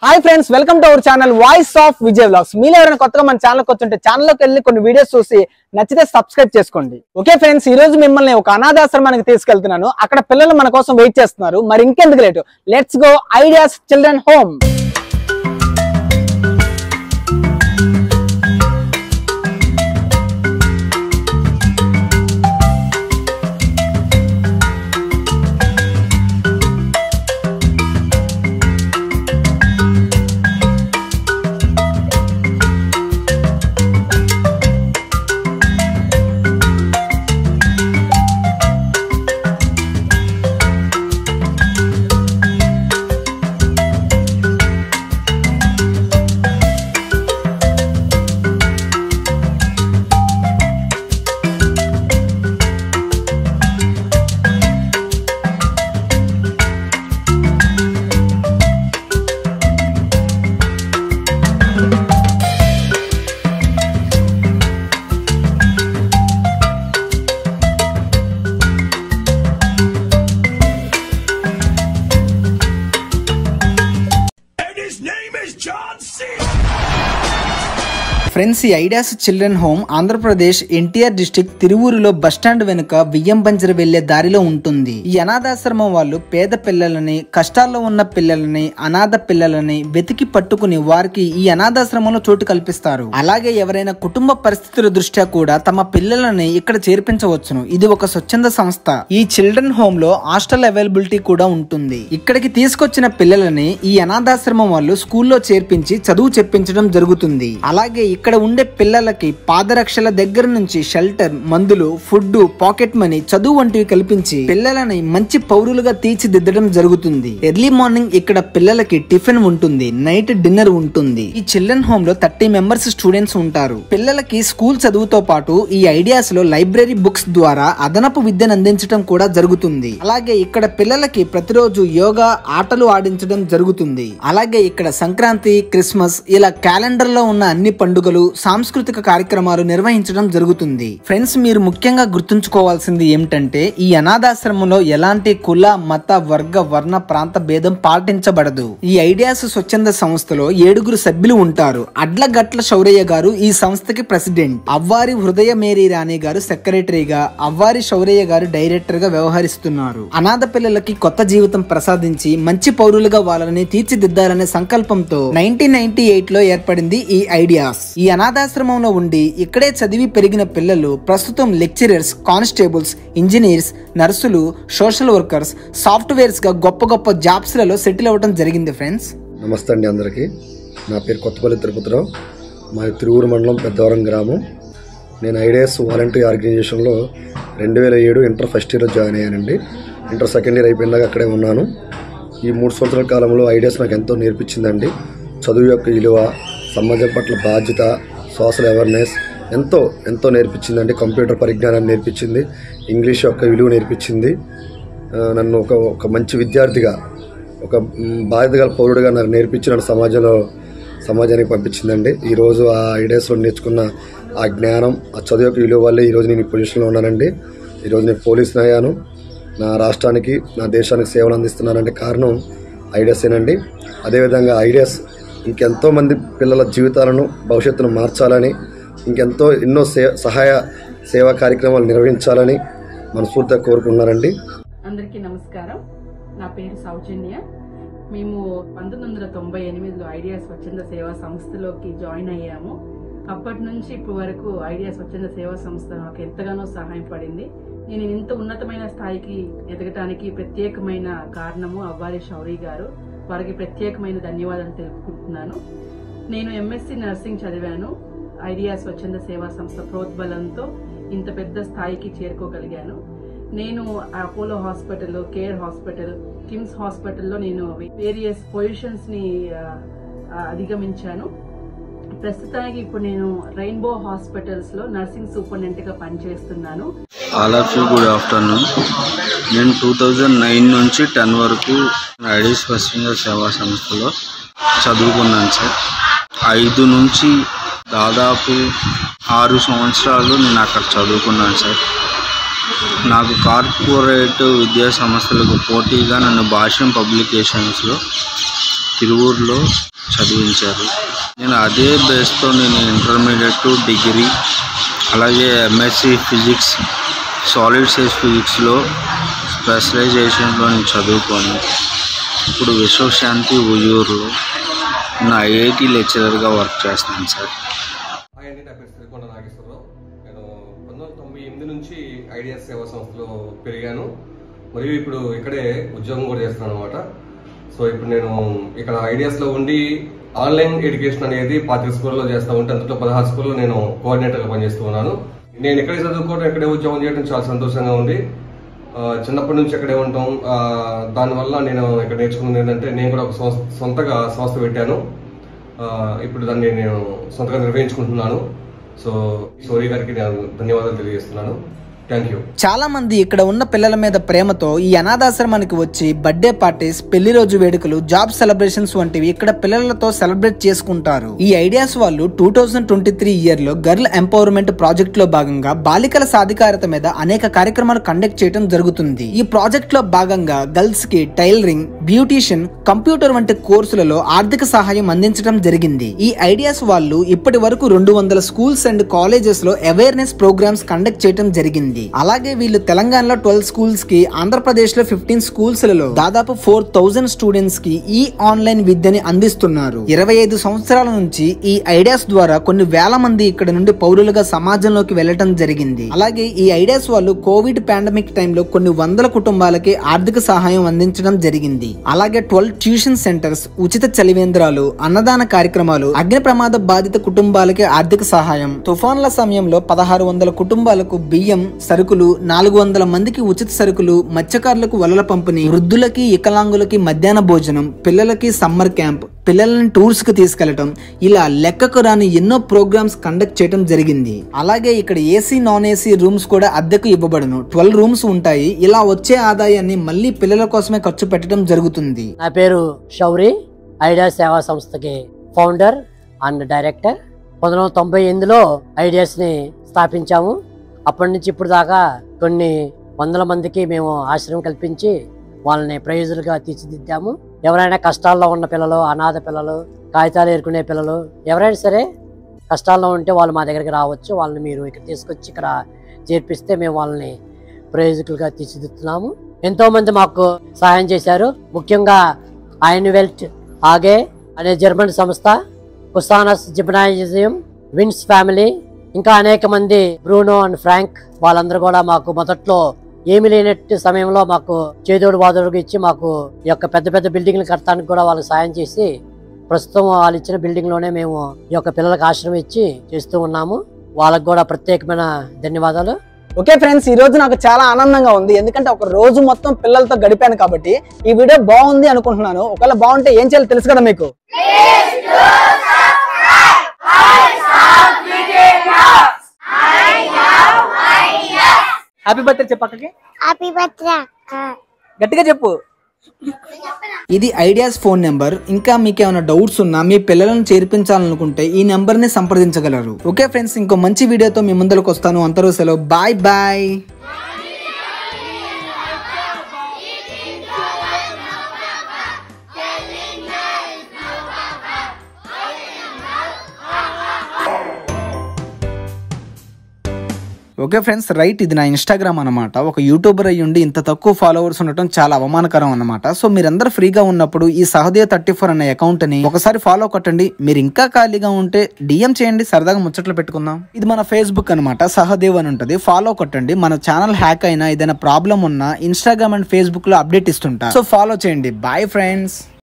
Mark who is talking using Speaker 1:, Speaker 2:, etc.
Speaker 1: Hi friends welcome to our channel voice of Vijay vlogs మీరు ఎవరైనా కొత్తగా మన ఛానల్ వచ్చుంటే ఛానల్లోకి వెళ్ళి కొన్ని వీడియోస్ చూసి నచ్చితే సబ్స్క్రైబ్ చేసుకోండి ఓకే ఫ్రెండ్స్ ఈ రోజు మిమ్మల్ని ఒక అనాథాశ్రమానికి తీసుకెళ్తున్నాను అక్కడ పిల్లలు మన కోసం వెయిట్ చేస్తున్నారు మరి ఇంకెందుకు late let's go ideas children home
Speaker 2: And his name is John C.
Speaker 1: Friends ఈ ideas children home Andhra Pradesh NTR district తిరువూరులో bus stand వెనుక బియ్యం బంజర వెళ్లే దారిలో ఉంటుంది ఈ అనాథాశ్రమం వాళ్ళు పేద పిల్లలని కష్టాల్లో ఉన్న పిల్లలని అనాథ పిల్లలని వెతికి పట్టుకుని వారికి ఈ అనాథాశ్రమంలో చోటు కల్పిస్తారు అలాగే ఎవరైనా కుటుంబ పరిస్థితుల దృష్ట్యా కూడా తమ పిల్లలని ఇక్కడ చేర్పించవచ్చును ఇది ఒక స్వచ్ఛంద సంస్థ ఈ చిల్డ్రన్ హోమ్ లో హాస్టల్ అవైలబిలిటీ కూడా ఉంటుంది ఇక్కడికి తీసుకొచ్చిన పిల్లలని ఈ అనాథాశ్రమం వాళ్ళు స్కూల్లో చేర్పించి చదువు చెప్పించడం జరుగుతుంది అలాగే ఇక్కడ ఉండే పిల్లలకి పాదరక్షల దగ్గర నుంచి షెల్టర్ మందులు ఫుడ్ పాకెట్ మనీ చదువు వంటివి కల్పించి పిల్లలని మంచి పౌరులుగా తీర్చిదిద్దడం జరుగుతుంది ఎర్లీ మార్నింగ్ ఇక్కడ పిల్లలకి టిఫిన్ ఉంటుంది నైట్ డిన్నర్ ఉంటుంది ఈ చిల్డ్రన్ హోమ్ లో థర్టీ మెంబర్స్ స్టూడెంట్స్ ఉంటారు పిల్లలకి స్కూల్ చదువుతో పాటు ఈ ఐడియాస్ లో లైబ్రరీ బుక్స్ ద్వారా అదనపు విద్యను అందించడం కూడా జరుగుతుంది అలాగే ఇక్కడ పిల్లలకి ప్రతిరోజు యోగా ఆటలు ఆడించడం జరుగుతుంది అలాగే ఇక్కడ సంక్రాంతి క్రిస్మస్ ఇలా క్యాలెండర్ లో ఉన్న అన్ని పండుగలు సాంస్కృతిక కార్యక్రమాలు నిర్వహించడం జరుగుతుంది ఫ్రెండ్స్ మీరు ముఖ్యంగా గుర్తుంచుకోవాల్సింది ఏమిటంటే ఈ అనాథాశ్రమంలో ఎలాంటి కుల మత వర్గ వర్ణ ప్రాంత భేదం పాటించబడదు ఈ ఐడియాస్ స్వచ్ఛంద సంస్థలో ఏడుగురు సభ్యులు ఉంటారు అడ్లగట్ల శౌరయ్య గారు ఈ సంస్థకి ప్రెసిడెంట్ అవ్వారి హృదయ మేరీ రాణి గారు సెక్రటరీగా అవ్వారి శౌరయ్య గారు డైరెక్టర్ గా వ్యవహరిస్తున్నారు అనాథ పిల్లలకి కొత్త జీవితం ప్రసాదించి మంచి పౌరులుగా వాళ్ళని తీర్చిదిద్దాలనే సంకల్పంతో నైన్టీన్ నైన్టీ ఎయిట్ లో ఏర్పడింది ఈ ఐడియాస్ ఈ అనాథాశ్రమంలో ఉండి ఇక్కడే చదివి పెరిగిన పిల్లలు ప్రస్తుతం లెక్చరర్స్ కానిస్టేబుల్స్ ఇంజనీర్స్ నర్సులు సోషల్ వర్కర్స్ సాఫ్ట్వేర్స్ గా గొప్ప గొప్ప జాబ్స్ లలో సెటిల్ అవ్వడం జరిగింది ఫ్రెండ్స్
Speaker 3: నమస్తే అండి అందరికీ నా పేరు కొత్తపల్లి తిరుపతిరావు మా తిరువురు మండలం పెద్దవరం గ్రామం నేను ఐడియాస్ వాలంటరీ ఆర్గనైజేషన్లో రెండు వేల ఏడు ఇంటర్ ఫస్ట్ ఇయర్ జాయిన్ అయ్యానండి ఇంటర్ సెకండ్ ఇయర్ అయిపోయినాక అక్కడే ఉన్నాను ఈ మూడు సంవత్సరాల కాలంలో ఐడియాస్ నాకు ఎంతో నేర్పించిందండి చదువు యొక్క విలువ సమాజం పట్ల బాధ్యత సోషల్ అవేర్నెస్ ఎంతో ఎంతో నేర్పించిందండి కంప్యూటర్ పరిజ్ఞానాన్ని నేర్పించింది ఇంగ్లీష్ యొక్క విలువ నేర్పించింది ఆ, నన్ను ఒక ఒక మంచి విద్యార్థిగా ఒక మ్, బాధ్యత గల పౌరుడిగా నాకు నేర్పించి నన్ను సమాజంలో సమాజానికి పంపించిందండి ఈరోజు ఆ ఐడియాస్లో నేర్చుకున్న ఆ జ్ఞానం ఆ చదువు యొక్క విలువ వల్లే ఈరోజు నేను ఈ పొజిషన్లో ఉన్నానండి ఈరోజు నేను పోలీసుని అయ్యాను నా రాష్ట్రానికి నా దేశానికి సేవలు అందిస్తున్నానంటే కారణం ఐడియాసేనండి అదేవిధంగా ఐడియాస్ ఇంకెంతో మంది పిల్లల జీవితాలను భవిష్యత్తును మార్చాలని ఇంకెంతో ఎన్నో సే సహాయ సేవా కార్యక్రమాలు నిర్వహించాలని మనస్ఫూర్తిగా కోరుకున్నారండి
Speaker 4: అందరికీ నమస్కారం నా పేరు సౌజన్య మేము పంతొమ్మిది వందల తొంభై ఎనిమిదిలో ఐడియా స్వచ్ఛంద సేవా సంస్థలోకి జాయిన్ అయ్యాము అప్పటి నుంచి ఇప్పటి వరకు ఐడియా స్వచ్ఛంద సేవా సంస్థ నాకు ఎంతగానో సహాయపడింది నేను ఇంత ఉన్నతమైన స్థాయికి ఎదగటానికి ప్రత్యేకమైన కారణము అవ్వాలి శౌరి గారు వారికి ప్రత్యేకమైన ధన్యవాదాలు తెలుపుకుంటున్నాను నేను ఎంఎస్సి నర్సింగ్ చదివాను ఐడియా స్వచ్ఛంద సేవా సంస్థ ప్రోద్బలంతో ఇంత పెద్ద స్థాయికి చేరుకోగలిగాను నేను Apollo hospital care hospital KIMS హాస్పిటల్లో నేను వేరియస్ పొజిషన్స్ ని ఆ, ఆ, అధిగమించాను ప్రస్తుతానికి ఇప్పుడు నేను రెయిన్బో హాస్పిటల్స్ లో నర్సింగ్ సూపరింటెండెంట్ గా పనిచేస్తున్నాను
Speaker 5: all of you good afternoon నేను టూ థౌజండ్ నైన్ నుంచి టెన్ వరకు ఐడిస్ పశ్చిమ సేవా సంస్థలో చదువుకున్నాను సార్ ఐదు నుంచి దాదాపు ఆరు సంవత్సరాలు నేను అక్కడ చదువుకున్నాను సార్ నాకు కార్పొరేట్ విద్యా సంస్థలకు పోటీగా నన్ను భాష్యం పబ్లికేషన్స్లో తిరువూరులో చదివించారు నేను అదే బేస్తో నేను ఇంటర్మీడియట్ డిగ్రీ అలాగే ఎంఎస్సి ఫిజిక్స్ సాలిడ్ సైజ్ ఫిజిక్స్లో స్పెషలైజేషన్లో నేను చదువుకొని ఇప్పుడు విశ్వశాంతి ఉయ్యూరులో నా ఐఐటి లెక్చరర్గా వర్క్ చేస్తున్నాను సార్
Speaker 6: హాయ్ అండి నా పేరు శ్రీకొండ నాగేశ్వరరావు నేను పంతొమ్మిది వందల తొంభై ఎనిమిది నుంచి ఐడియాస్ సేవా సంస్థలో పెరిగాను మరియు ఇప్పుడు ఇక్కడే ఉద్యోగం కూడా చేస్తున్నాను అనమాట సో ఇప్పుడు నేను ఇక్కడ ఐడియాస్లో ఉండి ఆన్లైన్ ఎడ్యుకేషన్ అనేది పాతిక స్కూల్లో చేస్తూ ఉంటే అందులో పదహారు స్కూల్లో నేను కోఆర్డినేటర్గా పనిచేస్తూ ఉన్నాను నేను ఇక్కడే చదువుకోవడం ఇక్కడే ఉద్యోగం చేయడం చాలా సంతోషంగా ఉంది ఆ, చిన్నప్పటి నుంచి ఇక్కడే ఉంటాం ఆ, దానివల్ల నేను ఇక్కడ నేర్చుకున్నది ఏంటంటే నేను కూడా ఒక సంస్థ సొంతగా సంస్థ పెట్టాను ఆ, ఇప్పుడు దాన్ని నేను సొంతగా నిర్వహించుకుంటున్నాను సో సోరీ గారికి నేను ధన్యవాదాలు తెలియజేస్తున్నాను థ్యాంక్ యూ
Speaker 1: చాలా మంది ఇక్కడ ఉన్న పిల్లల మీద ప్రేమతో ఈ అనాథాశ్రమానికి వచ్చి బర్త్డే పార్టీస్ పెళ్లి రోజు వేడుకలు జాబ్ సెలబ్రేషన్స్ వంటివి ఇక్కడ పిల్లలతో సెలబ్రేట్ చేసుకుంటారు ఈ ఐడియాస్ వాళ్ళు two thousand twenty three year లో గర్ల్ ఎంపవర్మెంట్ ప్రాజెక్ట్ లో భాగంగా బాలికల సాధికారత మీద అనేక కార్యక్రమాలు కండక్ట్ చేయడం జరుగుతుంది ఈ ప్రాజెక్ట్ లో భాగంగా గర్ల్స్ కి టైలరింగ్ బ్యూటీషియన్ కంప్యూటర్ వంటి కోర్సులలో ఆర్థిక సహాయం అందించడం జరిగింది ఈ ఐడియాస్ వాళ్ళు ఇప్పటి వరకు రెండు వందల స్కూల్స్ అండ్ కాలేజెస్ లో అవేర్నెస్ ప్రోగ్రామ్స్ కండక్ట్ చేయడం జరిగింది అలాగే వీళ్ళు తెలంగాణలో ట్వెల్వ్ స్కూల్స్ కి ఆంధ్రప్రదేశ్ లో ఫిఫ్టీన్ స్కూల్స్ లలో దాదాపు ఫోర్ థౌజండ్ స్టూడెంట్స్ కి ఈ ఆన్లైన్ విద్యని అందిస్తున్నారు ఇరవై ఐదు సంవత్సరాల నుంచి ఈ ఐడియాస్ ద్వారా కొన్ని వేల మంది ఇక్కడ నుండి పౌరులుగా సమాజంలోకి వెళ్ళటం జరిగింది అలాగే ఈ ఐడియాస్ వాళ్ళు కోవిడ్ పాండమిక్ టైంలో కొన్ని వందల కుటుంబాలకి ఆర్థిక సహాయం అందించడం జరిగింది అలాగే ట్వెల్వ్ ట్యూషన్ సెంటర్స్ ఉచిత చలివేంద్రాలు అన్నదాన కార్యక్రమాలు అగ్ని ప్రమాద బాధిత కుటుంబాలకి ఆర్థిక సహాయం తుఫాన్ల సమయంలో పదహారు వందల కుటుంబాలకు బియ్యం సరుకులు నాలుగు వందల మందికి ఉచిత సరుకులు మత్స్యకారులకు వలల పంపిణీ వృద్ధులకి వికలాంగులకి మధ్యాహ్న భోజనం పిల్లలకి సమ్మర్ క్యాంప్ పిల్లలని టూర్స్ కి తీసుకెళ్లటం ఇలా లెక్కకు రాని ఎన్నో ప్రోగ్రామ్స్ కండక్ట్ చేయడం జరిగింది అలాగే ఇక్కడ ఏసీ నాన్ ఏసీ రూమ్స్ కూడా అద్దెకు ఇవ్వబడును ట్వెల్వ్ రూమ్స్ ఉంటాయి ఇలా వచ్చే ఆదాయాన్ని మళ్ళీ పిల్లల కోసమే ఖర్చు పెట్టడం జరుగుతుంది
Speaker 7: నా పేరు శౌరి ఐడియా సేవా సంస్థకి ఫౌండర్ అండ్ డైరెక్టర్ పంతొమ్మిది వందల తొంభై ఎనిమిదిలో ఐడియాస్ని స్థాపించాము అప్పటి నుంచి ఇప్పుడు దాకా కొన్ని వందల మందికి మేము ఆశ్రయం కల్పించి వాళ్ళని ప్రయోజకులుగా తీర్చిదిద్దాము ఎవరైనా కష్టాల్లో ఉన్న పిల్లలు అనాథ పిల్లలు కాగితాలు ఏరుకునే పిల్లలు ఎవరైనా సరే కష్టాల్లో ఉంటే వాళ్ళు మా దగ్గరికి రావచ్చు వాళ్ళని మీరు ఇక్కడ తీసుకొచ్చి ఇక్కడ చేర్పిస్తే మేము వాళ్ళని ప్రయోజకులుగా తీర్చిదిద్దుతున్నాము ఎంతో మంది మాకు సహాయం చేశారు ముఖ్యంగా ఐన్వెల్ట్ ఆగే అనే జర్మన్ సంస్థ కుసానస్ జిమ్నాజియం విన్స్ ఫ్యామిలీ ఇంకా అనేక మంది బ్రూనో అండ్ ఫ్రాంక్ వాళ్ళందరూ కూడా మాకు మొదట్లో ఏమి లేనట్టు సమయంలో మాకు చేదోడు వాదోడుగా ఇచ్చి మాకు ఈ యొక్క పెద్ద పెద్ద బిల్డింగ్లు కట్టడానికి కూడా వాళ్ళకి సాయం చేసి ప్రస్తుతం వాళ్ళు ఇచ్చిన బిల్డింగ్ లోనే మేము ఈ యొక్క పిల్లలకు ఆశ్రమం ఇచ్చి చేస్తూ ఉన్నాము వాళ్ళకు కూడా ప్రత్యేకమైన ధన్యవాదాలు
Speaker 8: ఓకే ఫ్రెండ్స్ ఈ రోజు నాకు చాలా ఆనందంగా ఉంది ఎందుకంటే ఒక రోజు మొత్తం పిల్లలతో గడిపాను కాబట్టి ఈ వీడియో బాగుంది అనుకుంటున్నాను ఒకవేళ బాగుంటే ఏం చేయాలో తెలుసు కదా మీకు హ్యాపీ బర్త్డే చెప్పు అక్కకి
Speaker 9: హ్యాపీ బర్త్డే
Speaker 8: గట్టిగా చెప్పు
Speaker 1: ఇది ఐడియాస్ ఫోన్ నెంబర్ ఇంకా మీకు ఏమైనా డౌట్స్ ఉన్నా మీ పిల్లలను చేర్పించాలనుకుంటే ఈ నెంబర్ ని సంప్రదించగలరు ఓకే ఫ్రెండ్స్ ఇంకో మంచి వీడియోతో మీ ముందరకు వస్తాను అంతరు సెలవు bye bye okay friends right ఇది నా ఇన్స్టాగ్రామ్ అనమాట ఒక యూట్యూబర్ అయ్యి ఉండి ఇంత తక్కువ ఫాలోవర్స్ ఉండటం చాలా అవమానకరం అనమాట సో మీరందరూ ఫ్రీగా ఉన్నప్పుడు ఈ సహదేవ్ థర్టీ ఫోర్ అనే అకౌంట్ ని ఒకసారి ఫాలో కొట్టండి మీరు ఇంకా ఖాళీగా ఉంటే డిఎం చేయండి సరదాగా ముచ్చట్లు పెట్టుకుందాం ఇది మన ఫేస్బుక్ అనమాట సహదేవ్ అని ఉంటుంది ఫాలో కొట్టండి మన ఛానల్ హ్యాక్ అయినా ఏదైనా ప్రాబ్లం ఉన్నా ఇన్స్టాగ్రామ్ అండ్ ఫేస్బుక్ లో అప్డేట్ ఇస్తుంటా సో ఫాలో చేయండి బాయ్ ఫ్రెండ్స్